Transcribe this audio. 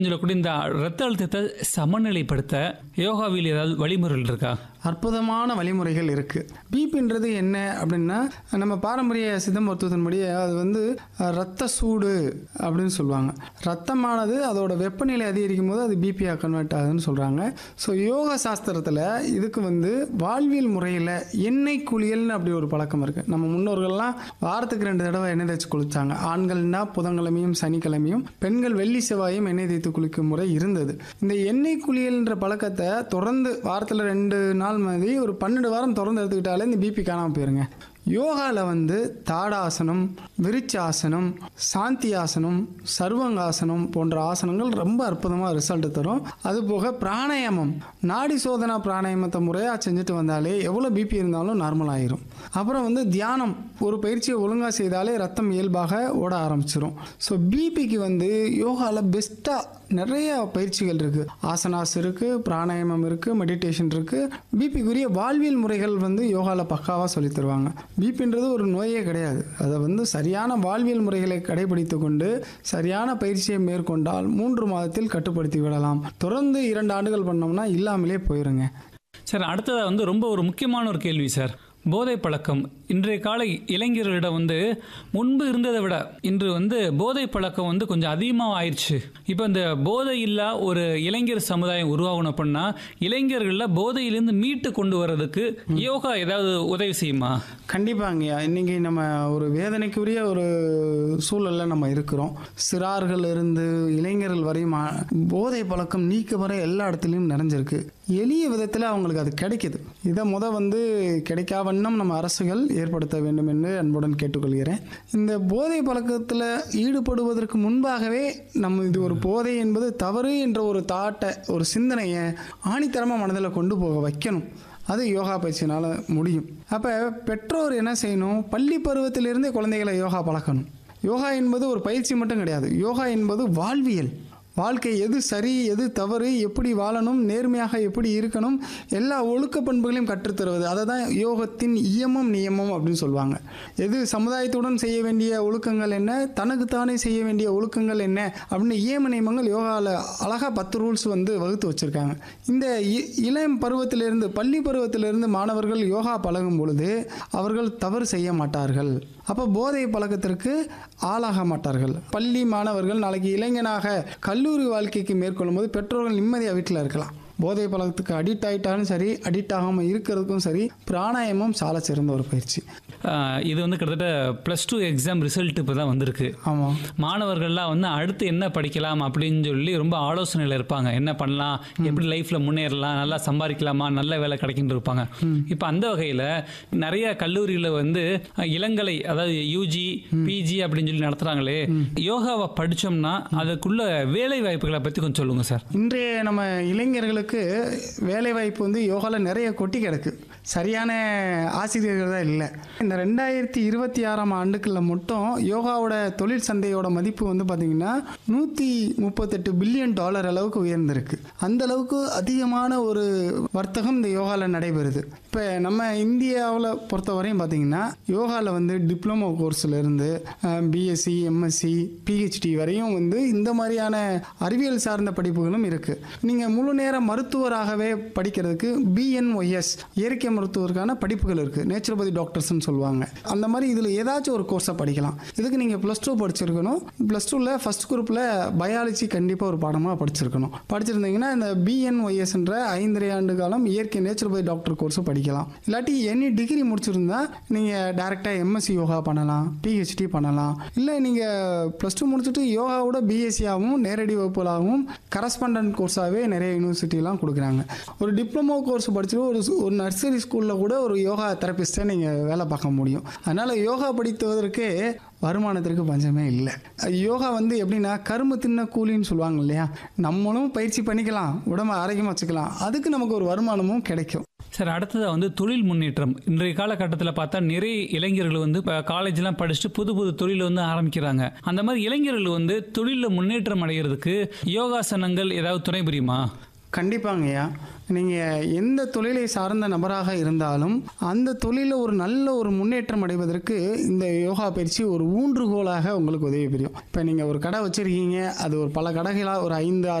சொல்லக்கூடிய இந்த ரத்த அழுத்தத்தை சமநிலைப்படுத்த யோகாவில் ஏதாவது வழிமுறைகள் இருக்கா அற்புதமான வழிமுறைகள் இருக்குது பிபின்றது என்ன அப்படின்னா நம்ம பாரம்பரிய சித்த மருத்துவத்தின்படி அது வந்து அஹ், ரத்த சூடு அப்படின்னு சொல்லுவாங்க ரத்தமானது அதோட வெப்பநிலை அதிகரிக்கும் போது அது பிபியாக கன்வெர்ட் ஆகுதுன்னு சொல்கிறாங்க ஸோ யோகா சாஸ்திரத்தில் இதுக்கு வந்து வாழ்வியல் முறையில் எண்ணெய் குளியல்னு அப்படி ஒரு பழக்கம் இருக்குது நம்ம முன்னோர்கள்லாம் வாரத்துக்கு ரெண்டு தடவை எண்ணெய் தேய்ச்சி குளிச்சாங்க ஆண்கள்னா புதன்கிழமையும் சனிக்கிழமையும் பெண்கள் வெள்ளி செவ்வாயும் எண்ணெய் தேய்த்து குளிக்கும் முறை இருந்தது இந்த எண்ணெய் குளியல்ன்ற பழக்கத்தை தொடர்ந்து வாரத்தில் ரெண்டு நாள் மாதிரி ஒரு பன்னெண்டு வாரம் தொடர்ந்து எடுத்துக்கிட்டாலே இந்த பிபி காணாமல் போயிருங்க யோகாவில் வந்து தாடாசனம் விருச்சாசனம் சாந்தி ஆசனம் சர்வங்காசனம் போன்ற ஆசனங்கள் ரொம்ப அற்புதமாக ரிசல்ட் தரும் அதுபோக பிராணாயாமம் நாடி சோதனா பிராணாயாமத்தை முறையாக செஞ்சுட்டு வந்தாலே எவ்வளோ பிபி இருந்தாலும் நார்மல் ஆயிரும் அப்புறம் வந்து தியானம் ஒரு பயிற்சியை ஒழுங்காக செய்தாலே ரத்தம் இயல்பாக ஓட ஆரம்பிச்சிரும் ஸோ பிபிக்கு வந்து யோகாவில் பெஸ்ட்டாக நிறைய பயிற்சிகள் இருக்குது ஆசனாஸ் இருக்குது பிராணாயாமம் இருக்குது மெடிடேஷன் இருக்குது பிபிக்குரிய வாழ்வியல் முறைகள் வந்து யோகாவில் பக்காவாக சொல்லித் தருவாங்க பிபின்றது ஒரு நோயே கிடையாது அதை வந்து சரியான வாழ்வியல் முறைகளை கடைபிடித்து கொண்டு சரியான பயிற்சியை மேற்கொண்டால் மூன்று மாதத்தில் கட்டுப்படுத்தி விடலாம் தொடர்ந்து இரண்டு ஆண்டுகள் பண்ணோம்னா இல்லாமலே போயிருங்க சார் அடுத்ததாக வந்து ரொம்ப ஒரு முக்கியமான ஒரு கேள்வி சார் போதை பழக்கம் இன்றைய கால இளைஞர்களிடம் வந்து முன்பு இருந்ததை விட இன்று வந்து போதை பழக்கம் வந்து கொஞ்சம் அதிகமாக ஆயிடுச்சு இப்போ இந்த போதை இல்லா ஒரு இளைஞர் சமுதாயம் உருவாகணும் அப்படின்னா இளைஞர்களில் போதையிலேருந்து மீட்டு கொண்டு வர்றதுக்கு யோகா ஏதாவது உதவி செய்யுமா கண்டிப்பாங்கய்யா இன்னைக்கு நம்ம ஒரு வேதனைக்குரிய ஒரு சூழல்ல நம்ம இருக்கிறோம் சிறார்கள் இருந்து இளைஞர்கள் வரையும் ஆ- போதை பழக்கம் நீக்க வர எல்லா இடத்துலையும் நிறைஞ்சிருக்கு எளிய விதத்தில் அவங்களுக்கு அது கிடைக்குது இதை முத வந்து கிடைக்கா வண்ணம் நம்ம அரசுகள் ஏற்படுத்த வேண்டும் என்று அன்புடன் கேட்டுக்கொள்கிறேன் இந்த போதை பழக்கத்தில் ஈடுபடுவதற்கு முன்பாகவே நம்ம இது ஒரு போதை என்பது தவறு என்ற ஒரு தாட்டை ஒரு சிந்தனையை ஆணித்தரமாக மனதில் கொண்டு போக வைக்கணும் அது யோகா பயிற்சினால் முடியும் அப்போ பெற்றோர் என்ன செய்யணும் பள்ளி பருவத்திலிருந்தே குழந்தைகளை யோகா பழக்கணும் யோகா என்பது ஒரு பயிற்சி மட்டும் கிடையாது யோகா என்பது வாழ்வியல் வாழ்க்கை எது சரி எது தவறு எப்படி வாழணும் நேர்மையாக எப்படி இருக்கணும் எல்லா ஒழுக்க பண்புகளையும் கற்றுத்தருவது அதை தான் யோகத்தின் இயமம் நியமம் அப்படின்னு சொல்லுவாங்க எது சமுதாயத்துடன் செய்ய வேண்டிய ஒழுக்கங்கள் என்ன தனக்குத்தானே செய்ய வேண்டிய ஒழுக்கங்கள் என்ன அப்படின்னு இயம நியமங்கள் யோகாவில் அழகாக பத்து ரூல்ஸ் வந்து வகுத்து வச்சுருக்காங்க இந்த இ- இளம் பருவத்திலிருந்து பள்ளி பருவத்திலிருந்து மாணவர்கள் யோகா பழகும் பொழுது அவர்கள் தவறு செய்ய மாட்டார்கள் அப்போ போதை பழக்கத்திற்கு ஆளாக மாட்டார்கள் பள்ளி மாணவர்கள் நாளைக்கு இளைஞனாக கல்லூரி வாழ்க்கைக்கு மேற்கொள்ளும் போது பெற்றோர்கள் நிம்மதியாக வீட்டில் இருக்கலாம் போதை பழக்கத்துக்கு அடிக்ட் ஆகிட்டாலும் சரி அடிக்ட் ஆகாமல் இருக்கிறதுக்கும் சரி பிராணாயாமம் சால சிறந்த ஒரு பயிற்சி ஆஹ் இது வந்து கிட்டத்தட்ட ப்ளஸ் டூ எக்ஸாம் ரிசல்ட் இப்போ தான் வந்திருக்கு ஆமாம் மாணவர்கள்லாம் வந்து அடுத்து என்ன படிக்கலாம் அப்படின்னு சொல்லி ரொம்ப ஆலோசனையில் இருப்பாங்க என்ன பண்ணலாம் எப்படி லைஃப்ல முன்னேறலாம் நல்லா சம்பாதிக்கலாமா நல்ல வேலை கிடைக்குன்னு இருப்பாங்க இப்போ அந்த வகையில் நிறைய கல்லூரியில் வந்து அஹ், இளங்கலை அதாவது யூஜி பிஜி அப்படின்னு சொல்லி நடத்துறாங்களே யோகாவை படிச்சோம்னா அதுக்குள்ள வேலை வாய்ப்புகளை பற்றி கொஞ்சம் சொல்லுங்க சார் இன்றைய நம்ம இளைஞர்களுக்கு வேலை வாய்ப்பு வந்து யோகாவில் நிறைய கொட்டி கிடக்கு சரியான ஆசிரியர்கள் தான் இல்லை இந்த ரெண்டாயிரத்தி இருபத்தி ஆறாம் ஆண்டுக்குள்ள மட்டும் யோகாவோட தொழில் சந்தையோட மதிப்பு வந்து பார்த்தீங்கன்னா நூற்றி முப்பத்தெட்டு பில்லியன் டாலர் அளவுக்கு உயர்ந்திருக்கு அந்த அளவுக்கு அதிகமான ஒரு வர்த்தகம் இந்த யோகாவில் நடைபெறுது இப்போ நம்ம இந்தியாவில் பொறுத்தவரையும் பார்த்தீங்கன்னா யோகாவில் வந்து டிப்ளமோ கோர்ஸ்ல இருந்து பிஎஸ்சி எம்எஸ்சி பிஹெச்டி வரையும் வந்து இந்த மாதிரியான அறிவியல் சார்ந்த படிப்புகளும் இருக்கு நீங்க முழு நேர மருத்துவராகவே படிக்கிறதுக்கு பிஎன்ஒஎஸ் இயற்கை மருத்துவருக்கான படிப்புகள் இருக்கு நேச்சுரோபதி டாக்டர்ஸ்னு சொல்லுவாங்க அந்த மாதிரி இதில் ஏதாச்சும் ஒரு கோர்ஸை படிக்கலாம் இதுக்கு நீங்க ப்ளஸ் டூ படிச்சிருக்கணும் ப்ளஸ் டூவில் ஃபர்ஸ்ட் குரூப்பில் பயாலஜி கண்டிப்பாக ஒரு பாடமாக படிச்சிருக்கணும் படிச்சிருந்தீங்கன்னா இந்த பிஎன்ஒஎஸ்ன்ற ஐந்தரை ஆண்டு காலம் இயற்கை நேச்சுரோபதி டாக்டர் கோர்ஸ் படிக்கலாம் இல்லாட்டி எனி டிகிரி முடிச்சிருந்தா நீங்கள் டேரெக்டாக எம்எஸ்சி யோகா பண்ணலாம் பிஹெச்டி பண்ணலாம் இல்லை நீங்கள் ப்ளஸ் டூ முடிச்சுட்டு யோகாவோட பிஎஸ்சியாகவும் நேரடி வகுப்புகளாகவும் கரஸ்பாண்டன்ட் கோர்ஸாகவே நிறைய யூனிவர்சிட்டிலாம் கொடுக்குறாங்க ஒரு டிப்ளமோ கோர்ஸ் படிச்சுட்டு ஒரு ஸ்- ஒரு நர்சரி ஸ்கூலில் கூட ஒரு யோகா தெரபிஸ்ட்டை நீங்கள் வேலை பார்க்க முடியும் அதனால் யோகா படித்துவதற்கு வருமானத்திற்கு பஞ்சமே இல்லை யோகா வந்து எப்படின்னா கரும்பு தின்ன கூலின்னு சொல்லுவாங்க இல்லையா நம்மளும் பயிற்சி பண்ணிக்கலாம் உடம்ப ஆரோக்கியமாக வச்சுக்கலாம் அதுக்கு நமக்கு ஒரு வருமானமும் கிடைக்கும் சார் அடுத்ததாக வந்து தொழில் முன்னேற்றம் இன்றைய காலகட்டத்தில் பார்த்தா நிறைய இளைஞர்கள் வந்து இப்போ காலேஜ்லாம் படிச்சுட்டு புது புது தொழிலை வந்து ஆரம்பிக்கிறாங்க அந்த மாதிரி இளைஞர்கள் வந்து தொழிலில் முன்னேற்றம் அடைகிறதுக்கு யோகாசனங்கள் ஏதாவது துணை புரியுமா கண்டிப்பாங்கய்யா நீங்கள் எந்த தொழிலை சார்ந்த நபராக இருந்தாலும் அந்த தொழிலில் ஒரு நல்ல ஒரு முன்னேற்றம் அடைவதற்கு இந்த யோகா பயிற்சி ஒரு ஊன்றுகோலாக உங்களுக்கு உதவி புரியும் இப்போ நீங்கள் ஒரு கடை வச்சுருக்கீங்க அது ஒரு பல கடைகளாக ஒரு ஐந்து ஆறு